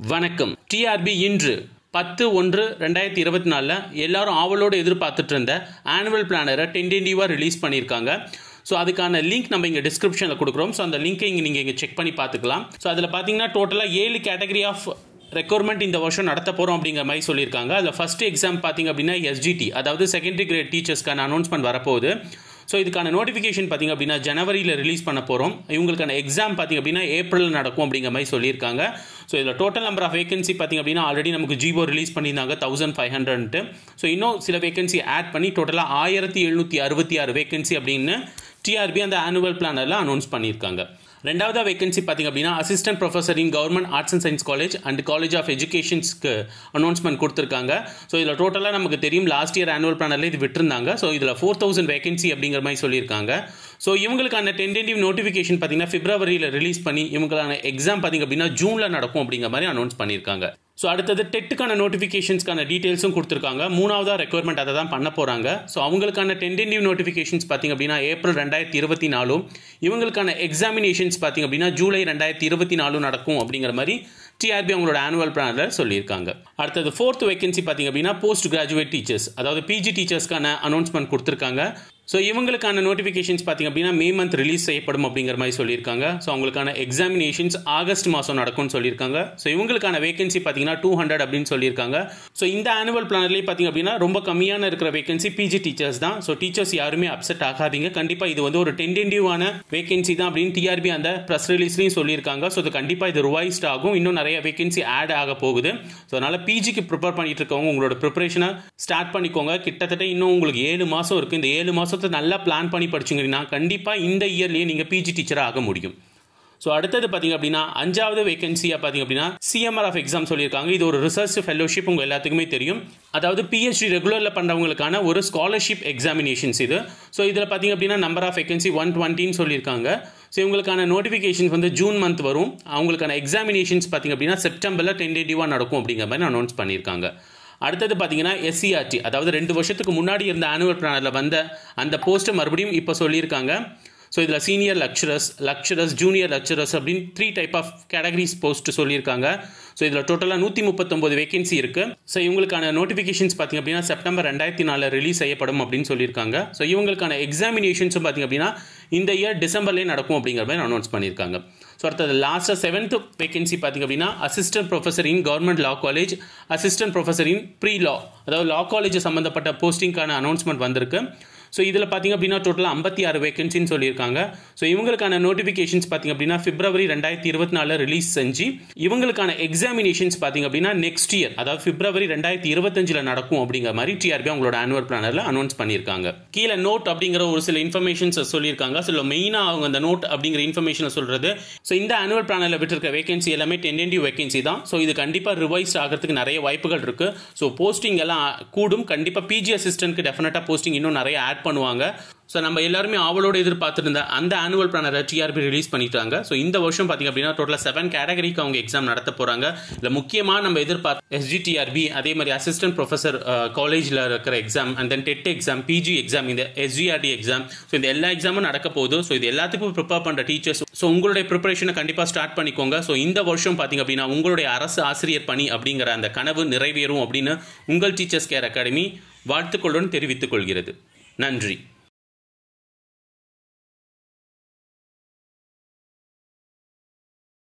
வணக்கம் டிஆர்பி இன்று பத்து ஒன்று ரெண்டாயிரத்தி இருபத்தி நாலில் எல்லாரும் ஆவலோடு எதிர்பார்த்துட்டு இருந்த ஆனுவல் பிளானரை டென்டென்டிவாக ரிலீஸ் பண்ணியிருக்காங்க ஸோ அதுக்கான லிங்க் நம்ம இங்கே டிஸ்கிரிப்ஷனில் கொடுக்குறோம் ஸோ அந்த லிங்க்கை இங்கே நீங்கள் இங்கே செக் பண்ணி பார்த்துக்கலாம் ஸோ அதில் பார்த்தீங்கன்னா டோட்டலாக ஏழு கேட்டகரி ஆஃப் ரெக்யர்மெண்ட் இந்த வருஷம் நடத்த போகிறோம் அப்படிங்கிற மாதிரி சொல்லியிருக்காங்க அதில் ஃபஸ்ட் எக்ஸாம் பார்த்தீங்க அப்படின்னா எஸ்ஜிடி அதாவது செகண்டரி கிரேட் டீச்சர்ஸ்க்கான அனௌன்ஸ்மெண்ட் வரப்போகுது ஸோ இதுக்கான நோட்டிஃபிகேஷன் பார்த்திங்க அப்படின்னா ஜனவரியில் ரிலீஸ் பண்ண போகிறோம் இவங்களுக்கான எக்ஸாம் பார்த்திங்க அப்படின்னா ஏப்ரல் நடக்கும் அப்படிங்கிற மாதிரி சொல்லியிருக்காங்க ஸோ இதில் டோட்டல் நம்பர் ஆஃப் வேகன்சி பார்த்திங்க அப்படின்னா ஆல்ரெடி நமக்கு ஜிபோ ரிலீஸ் பண்ணியிருந்தாங்க தௌசண்ட் ஃபைவ் ஹண்ட்ரட்ன்ட்டு ஸோ இன்னும் சில வேகன்சி ஆட் பண்ணி டோட்டலாக ஆயிரத்தி எழுநூற்றி அறுபத்தி ஆறு வேகன்சி அப்படின்னு டிஆர்பி அந்த ஆனுவல் பிளானரில் அனௌன்ஸ் பண்ணியிருக்காங்க ரெண்டாவது வேகன்சி பார்த்திங்க அப்படின்னா assistant professor in government arts and science college and college of எஜுகேஷன்ஸ்க்கு அனௌன்ஸ்மெண்ட் கொடுத்துருக்காங்க ஸோ இதில் டோட்டலாக நமக்கு தெரியும் லாஸ்ட் இயர் ஆனுவல் பிளானில் இது விட்டுருந்தாங்க ஸோ இதில் ஃபோர் தௌசண்ட் வேகன்சி அப்படிங்கிற மாதிரி சொல்லியிருக்காங்க ஸோ இவங்களுக்கான டென்டேட்டிவ் நோட்டிஃபிகேஷன் பார்த்தீங்கன்னா பிப்ரவரியில் ரிலீஸ் பண்ணி இவங்களுக்கான எக்ஸாம் பார்த்திங்க அப்படின்னா ஜூனில் நடக்கும் அப்படிங்கிற மாதிரி அனௌன்ஸ் பண்ணியிருக்காங்க ஸோ அடுத்தது டெட்டுக்கான நோட்டிஃபிகேஷன்ஸ்க்கான டீட்டெயில்ஸும் கொடுத்துருக்காங்க மூணாவதாக ரெக்குவயர்மெண்ட் அதை தான் பண்ண போகிறாங்க ஸோ அவங்களுக்கான டென்டேட்டிவ் நோட்டிஃபிகேஷன்ஸ் பார்த்திங்க அப்படின்னா ஏப்ரல் ரெண்டாயிரத்தி இருபத்தி நாலும் இவங்களுக்கான எக்ஸாமினேஷன்ஸ் பார்த்திங்க அப்படின்னா ஜூலை ரெண்டாயிரத்தி இருபத்தி நாலும் நடக்கும் அப்படிங்கிற மாதிரி டிஆர்பி அவங்களோட ஆனுவல் பிளானில் சொல்லியிருக்காங்க அடுத்தது ஃபோர்த் வேகன்சி பார்த்திங்க அப்படின்னா போஸ்ட் கிராஜுவேட் டீச்சர்ஸ் அதாவது பிஜி டீச்சர்ஸ்க்கான அனௌன்ஸ்மெண்ட் கொடுத்துருக்காங்க ஸோ இவங்களுக்கான நோட்டிஃபிகேஷன்ஸ் பார்த்திங்க அப்படின்னா மே மந்த் ரிலீஸ் செய்யப்படும் அப்படிங்கிற மாதிரி சொல்லியிருக்காங்க ஸோ அவங்களுக்கான எக்ஸாமினேஷன்ஸ் ஆகஸ்ட் மாதம் நடக்கும்னு சொல்லியிருக்காங்க ஸோ இவங்களுக்கான வேகன்சி பார்த்தீங்கன்னா டூ ஹண்ட்ரட் அப்படின்னு சொல்லியிருக்காங்க ஸோ இந்த ஆனுவல் பிளான்லேயே பார்த்திங்க அப்படின்னா ரொம்ப கம்மியான இருக்கிற வேகன்சி பிஜி டீச்சர்ஸ் தான் ஸோ டீச்சர்ஸ் யாருமே அப்செட் ஆகாதீங்க கண்டிப்பாக இது வந்து ஒரு டென்டென்டிவான வேகன்சி தான் அப்படின்னு டிஆர்பி அந்த ப்ரெஸ் ரிலீஸ்லையும் சொல்லியிருக்காங்க ஸோ இது கண்டிப்பாக இது ரிவைஸ்ட் ஆகும் இன்னும் நிறைய வேகன்சி ஆட் ஆக போகுது ஸோ அதனால் பிஜிக்கு ப்ரிப்பேர் பண்ணிட்டு இருக்கவங்க உங்களோட ப்ரிப்பரேஷனை ஸ்டார்ட் பண்ணிக்கோங்க கிட்டத்தட்ட இன்னும் உங்களுக்கு ஏழு மாதம் இருக்குது இந்த ஏழு மாதத்தை நல்லா பிளான் பண்ணி படிச்சிங்கன்னா கண்டிப்பாக இந்த இயர்லேயே நீங்கள் பிஜி டீச்சராக ஆக முடியும் ஸோ அடுத்தது பார்த்தீங்க அப்படின்னா அஞ்சாவது வேகன்சியாக பார்த்தீங்க அப்படின்னா சிஎம்ஆர் ஆஃப் எக்ஸாம் சொல்லியிருக்காங்க இது ஒரு ரிசர்ச் ஃபெலோஷிப் உங்கள் எல்லாத்துக்குமே தெரியும் அதாவது பிஹெச்டி ரெகுலரில் பண்ணுறவங்களுக்கான ஒரு ஸ்காலர்ஷிப் எக்ஸாமினேஷன்ஸ் இது ஸோ இதில் பார்த்தீங்க அப்படின்னா நம்பர் ஆஃப் வேகன்சி ஒன் டுவெண்ட்டின்னு சொல்லியிருக்காங்க ஸோ இவங்களுக்கான நோட்டிஃபிகேஷன்ஸ் வந்து ஜூன் மந்த் வரும் அவங்களுக்கான எக்ஸாமினேஷன்ஸ் பார்த்தீங்க அப்படின்னா செப்டம்பரில் டென்டேட்டிவாக நடக்கும் அப்படிங்கிற மாதிரி அனௌன்ஸ் பண்ணியிருக்காங்க அடுத்தது பார்த்தீங்கன்னா எஸ்சிஆர்டி அதாவது ரெண்டு வருஷத்துக்கு முன்னாடி இருந்த ஆனுவல் பிளானில் வந்த அந்த போஸ்ட்டை மறுபடியும் இப்போ சொல்லியிருக்காங்க ஸோ இதில் senior lecturers lecturers junior lecturers அப்படின்னு three type of categories post சொல்லியிருக்காங்க ஸோ இதில் டோட்டலாக நூற்றி முப்பத்தொம்போது வேகன்சி இருக்குது ஸோ இவங்களுக்கான நோட்டிஃபிகேஷன்ஸ் பார்த்திங்க அப்படின்னா செப்டம்பர் ரெண்டாயிரத்தி நாலில் ரிலீஸ் செய்யப்படும் அப்படின்னு சொல்லியிருக்காங்க ஸோ இவங்களுக்கான எக்ஸாமினேஷன்ஸும் பார்த்திங்க அப்படின்னா இந்த இயர் டிசம்பர்லேயே நடக்கும் அப்படிங்கிற மாதிரி அனௌன்ஸ் பண்ணியிருக்காங்க ஸோ அடுத்தது லாஸ்ட்டாக செவன்த் வேகன்சி பார்த்திங்க அப்படின்னா assistant professor in government law college assistant professor in pre law அதாவது லா காலேஜ் சம்மந்தப்பட்ட போஸ்டிங்கான அனௌன்ஸ்மெண்ட் வந்திருக்கு ஸோ இதில் பார்த்திங்க அப்படின்னா டோட்டலாக ஐம்பத்தி ஆறு வேகன்சின்னு சொல்லியிருக்காங்க ஸோ இவங்களுக்கான நோட்டிஃபிகேஷன்ஸ் பார்த்திங்க அப்படின்னா பிப்ரவரி ரெண்டாயிரத்தி இருபத்தி நாலில் ரிலீஸ் செஞ்சு இவங்களுக்கான எக்ஸாமினேஷன்ஸ் பார்த்திங்க அப்படின்னா நெக்ஸ்ட் இயர் அதாவது பிப்ரவரி ரெண்டாயிரத்தி இருபத்தஞ்சில் நடக்கும் அப்படிங்கிற மாதிரி டிஆர்பி அவங்களோட ஆனுவல் பிளானரில் அனௌன்ஸ் பண்ணியிருக்காங்க கீழே நோட் அப்படிங்கிற ஒரு சில இன்ஃபர்மேஷன்ஸ் சொல்லியிருக்காங்க ஸோ மெயினாக அவங்க அந்த நோட் அப்படிங்கிற இன்ஃபர்மேஷனை சொல்கிறது ஸோ இந்த ஆனுவல் பிளானில் விட்டுருக்க வேகன்சி எல்லாமே டென்டென்டிவ் வேகன்சி தான் ஸோ இது கண்டிப்பாக ரிவைஸ் ஆகிறதுக்கு நிறைய வாய்ப்புகள் இருக்குது ஸோ போஸ்டிங் எல்லாம் கூடும் கண்டிப்பாக பிஜி அசிஸ்டன்ட்க்கு டெஃபினட்டாக போஸ்டிங் இன்னும் நிறைய ஆட் பண்ணுவாங்க ஸோ நம்ம எல்லாருமே ஆவலோடு எதிர்பார்த்துருந்த அந்த ஆனுவல் பிளானரை டிஆர்பி ரிலீஸ் பண்ணிட்டாங்க ஸோ இந்த வருஷம் பார்த்திங்க அப்படின்னா டோட்டலாக செவன் கேட்டகரிக்கு அவங்க எக்ஸாம் நடத்த போகிறாங்க இதில் முக்கியமாக நம்ம எதிர்பார்த்து எஸ்ஜிடிஆர்பி அதே மாதிரி அசிஸ்டன்ட் ப்ரொஃபஸர் காலேஜில் இருக்கிற exam and then TET exam PG exam இந்த எஸ்ஜிஆர்டி எக்ஸாம் ஸோ இந்த எல்லா எக்ஸாமும் நடக்க போகுது ஸோ இது எல்லாத்துக்கும் ப்ரிப்பேர் பண்ணுற டீச்சர்ஸ் ஸோ உங்களுடைய ப்ரிப்பரேஷனை கண்டிப்பாக ஸ்டார்ட் பண்ணிக்கோங்க ஸோ இந்த வருஷம் பார்த்திங்க அப்படின்னா உங்களுடைய அரசு ஆசிரியர் பணி அப்படிங்கிற அந்த கனவு நிறைவேறும் அப்படின்னு உங்கள் டீச்சர்ஸ் கேர் அகாடமி வாழ்த்துக்களுடன் தெரிவித்துக் கொள்கிறது நன்றி